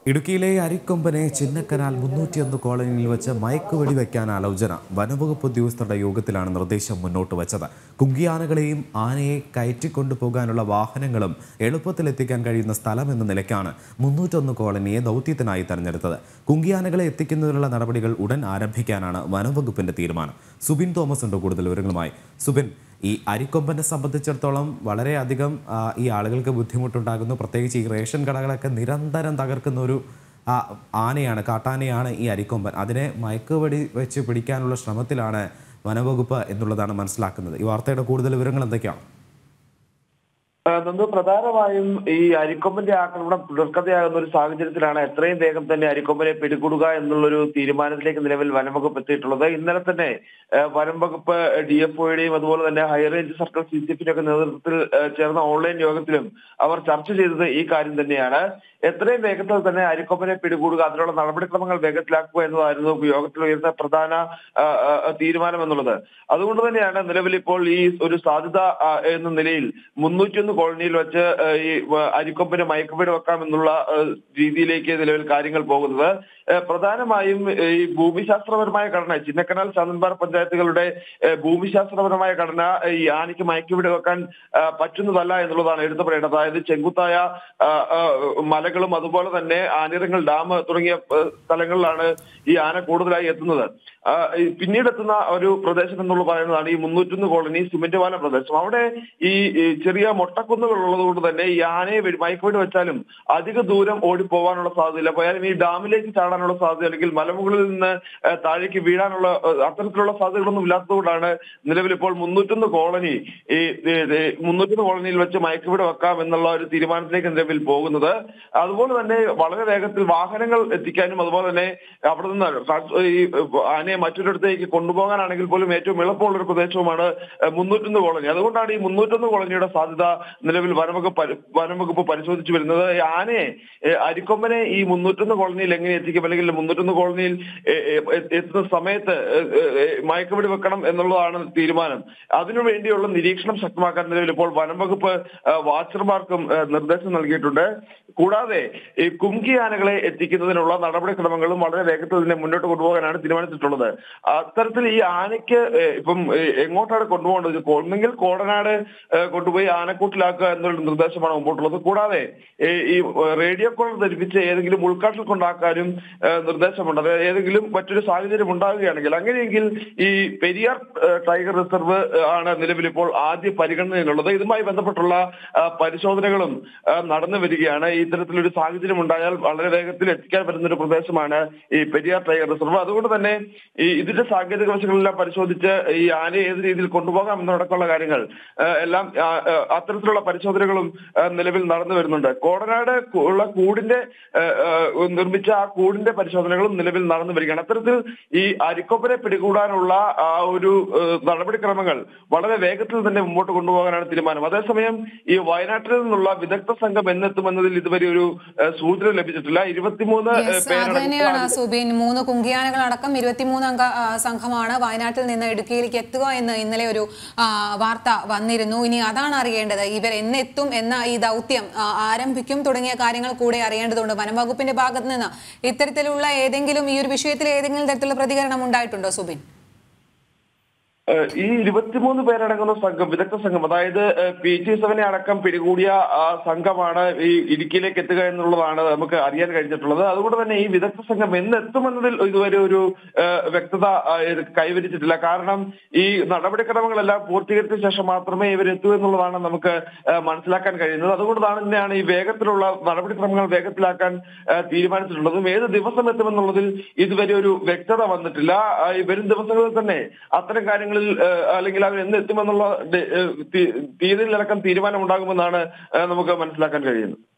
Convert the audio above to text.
ഇടുക്കിയിലെ അരിക്കൊമ്പനെ ചിന്നക്കനാൽ മുന്നൂറ്റിയൊന്ന് കോളനിയിൽ വെച്ച് മയക്കുവെടി വയ്ക്കാൻ ആലോചന വനവകുപ്പ് ഉദ്യോഗസ്ഥരുടെ യോഗത്തിലാണ് നിർദ്ദേശം മുന്നോട്ട് വച്ചത് കുങ്കിയാനകളെയും ആനയെ കയറ്റിക്കൊണ്ടുപോകാനുള്ള വാഹനങ്ങളും എളുപ്പത്തിൽ എത്തിക്കാൻ കഴിയുന്ന സ്ഥലം എന്ന നിലയ്ക്കാണ് മുന്നൂറ്റൊന്ന് കോളനിയെ ദൗത്യത്തിനായി തെരഞ്ഞെടുത്തത് കുങ്കിയാനകളെ എത്തിക്കുന്നതിനുള്ള നടപടികൾ ഉടൻ ആരംഭിക്കാനാണ് വനംവകുപ്പിന്റെ തീരുമാനം സുബിൻ തോമസ് ഉണ്ട് കൂടുതൽ വിവരങ്ങളുമായി സുബിൻ ഈ അരിക്കൊമ്പനെ സംബന്ധിച്ചിടത്തോളം വളരെയധികം ആ, ഈ ആളുകൾക്ക് ബുദ്ധിമുട്ടുണ്ടാകുന്നു പ്രത്യേകിച്ച് ഈ റേഷൻ കടകളൊക്കെ നിരന്തരം തകർക്കുന്ന ഒരു ആ, ആനയാണ് കാട്ടാനയാണ് ഈ അരിക്കൊമ്പൻ അതിനെ മയക്കുവെടി വെച്ച് പിടിക്കാനുള്ള ശ്രമത്തിലാണ് വനവകുപ്പ് എന്നുള്ളതാണ് മനസ്സിലാക്കുന്നത് ഈ വാർത്തയുടെ കൂടുതൽ വിവരങ്ങൾ എന്തൊക്കെയാണ് ആ, നന്ദു പ്രധാനമായും ഈ അരിക്കൊമ്പന്റെ ആക്രമണം തുടർക്കഥയാകുന്ന ഒരു സാഹചര്യത്തിലാണ് എത്രയും വേഗം തന്നെ അരിക്കൊമ്പനെ പിടികൂടുക എന്നുള്ളൊരു തീരുമാനത്തിലേക്ക് നിലവിൽ വനംവകുപ്പ് എത്തിയിട്ടുള്ളത് ഇന്നലെ തന്നെ ആ, വനംവകുപ്പ് ഡി എഫ് ഒയുടെയും അതുപോലെ തന്നെ ഹൈറേഞ്ച് സർക്കിൾ സി സി പിന്റെ ഒക്കെ നേതൃത്വത്തിൽ ആ, ചേർന്ന ഓൺലൈൻ യോഗത്തിലും അവർ ചർച്ച ചെയ്തത് ഈ കാര്യം തന്നെയാണ് എത്രയും വേഗത്തിൽ തന്നെ അരിക്കൊമ്പനെ പിടികൂടുക അതിനുള്ള നടപടിക്രമങ്ങൾ വേഗത്തിലാക്കുക എന്നതായിരുന്നു യോഗത്തിൽ ഉയർന്ന പ്രധാന ആ, ആ, തീരുമാനം എന്നുള്ളത് അതുകൊണ്ട് തന്നെയാണ് നിലവിൽ ഇപ്പോൾ ഈ ഒരു സാധ്യത ആ, എന്ന നിലയിൽ മുന്നൂറ്റിയൊന്ന് കോളനിയിൽ വെച്ച് ആ, ഈ വ- അരിക്കൊമ്പന് മയക്കുപിടി വെക്കാം എന്നുള്ള ആ, രീതിയിലേക്ക് നിലവിൽ കാര്യങ്ങൾ പോകുന്നത് ആ, പ്രധാനമായും ആ, ഈ ഭൂമിശാസ്ത്രപരമായ ഘടന ചിന്നക്കനാൽ ചാന്തൻപാറ പഞ്ചായത്തുകളുടെ ആ, ഭൂമിശാസ്ത്രപരമായ ഘടന ആ, ഈ ആനയ്ക്ക് മയക്കുപിടി വെക്കാൻ ആ, പറ്റുന്നതല്ല എന്നുള്ളതാണ് എടുത്തു പറയേണ്ടത് അതായത് ചെങ്കുത്തായ ആ, ആ, മലകളും അതുപോലെ തന്നെ ആനിറങ്ങൾ ഡാം തുടങ്ങിയ ആ, സ്ഥലങ്ങളിലാണ് ഈ ആന കൂടുതലായി എത്തുന്നത് ആ, ഈ പിന്നീട് എത്തുന്ന ഒരു പ്രദേശം എന്നുള്ള പറയുന്നതാണ് ഈ മുന്നൂറ്റൊന്ന് കോളനി സിമന്റ് പാലം പ്രദേശം അവിടെ ഈ ഈ ചെറിയ മൊട്ടക്കുന്നുകൾ ഉള്ളത് കൊണ്ട് തന്നെ ഈ ആനയെ വെടി- മയക്കുവെടി വെച്ചാലും അധിക ദൂരം ഓടിപ്പോവാനുള്ള സാധ്യതയില്ല പോയാലും ഈ ഡാമിലേക്ക് ചാടാനുള്ള സാധ്യത അല്ലെങ്കിൽ മലമുകളിൽ നിന്ന് ആ, താഴേക്ക് വീഴാനുള്ള ആ, അത്തരത്തിലുള്ള സാധ്യതകളൊന്നും ഇല്ലാത്തതുകൊണ്ടാണ് നിലവിൽ ഇപ്പോൾ മുന്നൂറ്റൊന്ന് കോളനി ഈ ഈ- ഈ മുന്നൂറ്റൊന്ന് കോളനിയിൽ വെച്ച് മയക്കുവെടി വെക്കാം എന്നുള്ള ഒരു തീരുമാനത്തിലേക്ക് നിലവിൽ പോകുന്നത് അതുപോലെ തന്നെ വളരെ വേഗത്തിൽ വാഹനങ്ങൾ എത്തിക്കാനും അതുപോലെ തന്നെ അവിടെ നിന്ന് ട്രാൻസ്- ഈ ആനയെ മറ്റൊരിടത്തേക്ക് കൊണ്ടുപോകാനാണെങ്കിൽ പോലും ഏറ്റവും എളുപ്പമുള്ള ഒരു പ്രദേശവുമാണ് ഏഹ്, മുന്നൂറ്റൊന്ന് കോളനി അതുകൊണ്ടാണ് ഈ മുന്നൂറ്റൊന്ന് കോളനിയുടെ സാധ്യത നിലവിൽ വനംവകുപ്പ് പരി- വനംവകുപ്പ് പരിശോധിച്ചു വരുന്നത് ഈ ആനയെ ഏഹ്, അരിക്കൊമ്പനെ ഈ മുന്നൂറ്റൊന്ന് കോളനിയിൽ എങ്ങനെ എത്തിക്കും അല്ലെങ്കിൽ മുന്നൂറ്റൊന്ന് കോളനിയിൽ ഏഹ്, ഏഹ്, എത്തുന്ന സമയത്ത് ഏഹ്, ഏഹ്, മയക്കുപിടി വെക്കണം എന്നുള്ളതാണ് തീരുമാനം അതിനു വേണ്ടിയുള്ള നിരീക്ഷണം ശക്തമാക്കാൻ നിലവിൽ ഇപ്പോൾ വനംവകുപ്പ് ഏഹ്, വാച്ചർമാർക്കും ഏഹ്, നിർദ്ദേശം നൽകിയിട്ടുണ്ട് കൂടാതെ ഈ കുങ്കി ആനകളെ എത്തിക്കുന്നതിനുള്ള നടപടിക്രമങ്ങളും വളരെ വേഗത്തിൽ തന്നെ മുന്നോട്ട് കൊണ്ടുപോകാനാണ് തീരുമാനിച്ചിട്ടുള്ളത് അത്തരത്തിൽ ഈ ആനയ്ക്ക് ഏഹ്, ഇപ്പം ഏഹ്, എങ്ങോട്ടാണ് കൊണ്ടുപോകേണ്ടത് ഒന്നെങ്കിൽ കോടനാട് ഏഹ്, കൊണ്ടുപോയി ആനക്കൂട്ടിലാക്കുക എന്നുള്ള നിർദ്ദേശമാണ് മുമ്പോട്ടുള്ളത് കൂടാതെ ഏഹ്, ഈ റേഡിയോ കോളർ ധരിപ്പിച്ച് ഏതെങ്കിലും ഉൾക്കാട്ടിൽ കൊണ്ടാക്കാനും ഏഹ്, നിർദ്ദേശമുണ്ട് അതായത് ഏതെങ്കിലും മറ്റൊരു സാഹചര്യം ഉണ്ടാകുകയാണെങ്കിൽ അങ്ങനെയെങ്കിൽ ഈ പെരിയാർ ഏഹ്, ടൈഗർ റിസർവ് ഏഹ്, ആണ് നിലവിൽ ഇപ്പോൾ ആദ്യ പരിഗണനയിലുള്ളത് ഇതുമായി ബന്ധപ്പെട്ടുള്ള ആ, പരിശോധനകളും ആ, നടന്നു വരികയാണ് ഇത്തരത്തിലൊരു സാഹചര്യം ഉണ്ടായാൽ വളരെ വേഗത്തിൽ എത്തിക്കാൻ പറ്റുന്ന ഒരു പ്രദേശമാണ് ഈ പെരിയാർ ടൈഗർ റിസർവ് അതുകൊണ്ട് തന്നെ ഈ ഇതിന്റെ സാങ്കേതിക വശങ്ങളെല്ലാം പരിശോധിച്ച് ഈ ആനയെ ഏത് രീതിയിൽ കൊണ്ടുപോകാം എന്നടക്കമുള്ള കാര്യങ്ങൾ ആ, എല്ലാം ആ, ആ, അത്തരത്തിലുള്ള പരിശോധനകളും ആ, നിലവിൽ നടന്നു വരുന്നുണ്ട് കോടനാട് കു- ഉള്ള കൂടിന്റെ ആ, ആ, നിർമ്മിച്ച ആ കൂടിന്റെ പരിശോധനകളും നിലവിൽ നടന്നു വരികയാണ് അത്തരത്തിൽ ഈ അരിക്കൊപ്പനെ പിടികൂടാനുള്ള ആ ഒരു ആ, നടപടിക്രമങ്ങൾ വളരെ വേഗത്തിൽ തന്നെ മുമ്പോട്ട് കൊണ്ടുപോകാനാണ് തീരുമാനം അതേസമയം ഈ വയനാട്ടിൽ നിന്നുള്ള വിദഗ്ധ സംഘം എന്നെത്തുമെന്നതിൽ ഇതുവരെ ഒരു ആ, സൂചന ലഭിച്ചിട്ടില്ല ഇരുപത്തിമൂന്ന് ആ, യെസ് അത് പേരടങ്ങുന്ന തന്നെയാണ് സുബിൻ മൂന്ന് കുങ്കിയാനകൾ അടക്കം ഇരുപത്തിമൂന്ന് അംഗ ആ, സംഘമാണ് വയനാട്ടിൽ നിന്ന് ഇടുക്കിയിലേക്ക് എത്തുക എന്ന് ഇന്നലെ ഒരു ആ, വാർത്ത വന്നിരുന്നു ഇനി അതാണ് അറിയേണ്ടത് ഇവർ എന്നെത്തും എന്ന ഈ ദൗത്യം ആ, ആരംഭിക്കും തുടങ്ങിയ കാര്യങ്ങൾ കൂടെ അറിയേണ്ടതുണ്ട് വനംവകുപ്പിന്റെ ഭാഗത്ത് നിന്ന് ഇത്തരത്തിലുള്ള ഏതെങ്കിലും ഈ ഒരു വിഷയത്തിൽ ഏതെങ്കിലും തരത്തിലുള്ള പ്രതികരണം ഉണ്ടായിട്ടുണ്ടോ സുബിൻ ഏഹ് ഈ ഇരുപത്തിമൂന്ന് പേരടങ്ങുന്ന സംഘം വിദഗ്ധ സംഘം അതായത് പി ടി സെവനെ അടക്കം പിടികൂടിയ ആ സംഘമാണ് ഈ ഇടുക്കിയിലേക്ക് എത്തുക എന്നുള്ളതാണ് നമുക്ക് അറിയാൻ കഴിഞ്ഞിട്ടുള്ളത് അതുകൊണ്ട് തന്നെ ഈ വിദഗ്ധ സംഘം എന്ന് എത്തുമെന്നതിൽ ഇതുവരെ ഒരു ഏഹ് വ്യക്തത ആ, ഇത് കൈവരിച്ചിട്ടില്ല കാരണം ഈ നടപടിക്രമങ്ങളെല്ലാം പൂർത്തീകരിച്ച ശേഷം മാത്രമേ ഇവർ എത്തൂ എന്നുള്ളതാണ് നമുക്ക് ഏഹ് മനസ്സിലാക്കാൻ കഴിയുന്നത് അതുകൊണ്ട് തന്നെയാണ് ഈ വേഗത്തിലുള്ള നടപടിക്രമങ്ങൾ വേഗത്തിലാക്കാൻ ഏഹ് തീരുമാനിച്ചിട്ടുള്ളതും ഏത് ദിവസം എത്തുമെന്നുള്ളതിൽ ഇതുവരെ ഒരു വ്യക്തത വന്നിട്ടില്ല ആ, ഈ വരും ദിവസങ്ങളിൽ തന്നെ അത്തരം കാര്യങ്ങളിൽ ഏഹ്, അല്ലെങ്കിൽ അവർ എന്ന് എത്തുമെന്നുള്ള ഡെ- ഏഹ്, തീ- തീയതിയിലടക്കം തീരുമാനം ഉണ്ടാകുമെന്നാണ് ഏഹ്, നമുക്ക് മനസ്സിലാക്കാൻ കഴിയുന്നത്